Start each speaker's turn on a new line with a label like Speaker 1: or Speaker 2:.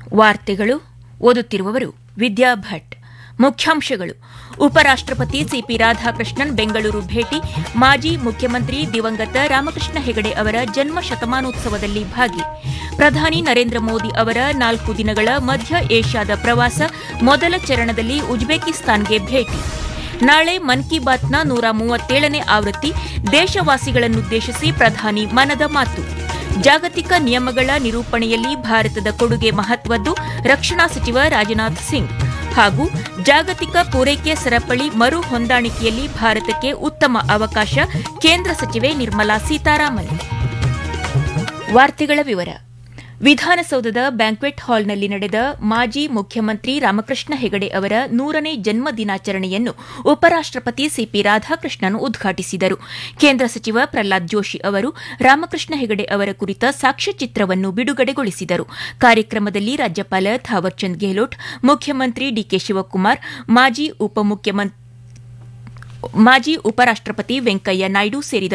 Speaker 1: ವಾರ್ತೆಗಳು ಓದುತ್ತಿರುವವರು ವಿದ್ಯಾ ಭಟ್ ಮುಖ್ಯಾಂಶಗಳು ಉಪರಾಷ್ಟಪತಿ ಸಿಪಿ ರಾಧಾಕೃಷ್ಣನ್ ಬೆಂಗಳೂರು ಭೇಟಿ ಮಾಜಿ ಮುಖ್ಯಮಂತ್ರಿ ದಿವಂಗತ ರಾಮಕೃಷ್ಣ ಹೆಗಡೆ ಅವರ ಜನ್ಮ ಶತಮಾನೋತ್ಸವದಲ್ಲಿ ಭಾಗಿ ಪ್ರಧಾನಿ ನರೇಂದ್ರ ಮೋದಿ ಅವರ ನಾಲ್ಕು ದಿನಗಳ ಮಧ್ಯ ಏಷ್ಯಾದ ಪ್ರವಾಸ ಮೊದಲ ಚರಣದಲ್ಲಿ ಉಜ್ಬೇಕಿಸ್ತಾನ್ಗೆ ಭೇಟಿ ನಾಳೆ ಮನ್ ಕಿ ಬಾತ್ನ ನೂರ ಮೂವತ್ತೇಳನೇ ಆವೃತ್ತಿ ದೇಶವಾಸಿಗಳನ್ನುದ್ದೇಶಿಸಿ ಪ್ರಧಾನಿ ಮನದ ಮಾತು ಜಾಗತಿಕ ನಿಯಮಗಳ ನಿರೂಪಣೆಯಲ್ಲಿ ಭಾರತದ ಕೊಡುಗೆ ಮಹತ್ವದ್ದು ರಕ್ಷಣಾ ಸಚಿವ ರಾಜನಾಥ್ ಸಿಂಗ್ ಹಾಗೂ ಜಾಗತಿಕ ಪೂರೈಕೆ ಸರಪಳಿ ಮರು ಹೊಂದಾಣಿಕೆಯಲ್ಲಿ ಭಾರತಕ್ಕೆ ಉತ್ತಮ ಅವಕಾಶ ಕೇಂದ್ರ ಸಚಿವೆ ನಿರ್ಮಲಾ ಸೀತಾರಾಮನ್ ವಾರ್ತೆಗಳ ವಿವರ ವಿಧಾನಸೌಧದ ಬ್ಯಾಂಕ್ವೆಟ್ ಹಾಲ್ನಲ್ಲಿ ನಡೆದ ಮಾಜಿ ಮುಖ್ಯಮಂತ್ರಿ ರಾಮಕೃಷ್ಣ ಹೆಗಡೆ ಅವರ ನೂರನೇ ಜನ್ಮ ದಿನಾಚರಣೆಯನ್ನು ಉಪರಾಷ್ಟಪತಿ ಸಿಪಿ ರಾಧಾಕೃಷ್ಣನ್ ಉದ್ಘಾಟಿಸಿದರು ಕೇಂದ್ರ ಸಚಿವ ಪ್ರಹ್ಲಾದ್ ಜೋಶಿ ಅವರು ರಾಮಕೃಷ್ಣ ಹೆಗಡೆ ಅವರ ಕುರಿತ ಸಾಕ್ಷ್ಯಚಿತ್ರವನ್ನು ಬಿಡುಗಡೆಗೊಳಿಸಿದರು ಕಾರ್ಯಕ್ರಮದಲ್ಲಿ ರಾಜ್ಯಪಾಲ ಥಾವರ್ಚಂದ್ ಗೆಹ್ಲೋಟ್ ಮುಖ್ಯಮಂತ್ರಿ ಡಿಕೆ ಶಿವಕುಮಾರ್ ಮಾಜಿ ಉಪಮುಖ್ಯಮಂತ್ರಿ ಮಾಜಿ ಉಪರಾಷ್ಟಪತಿ ವೆಂಕಯ್ಯ ನಾಯ್ಡು ಸೇರಿದ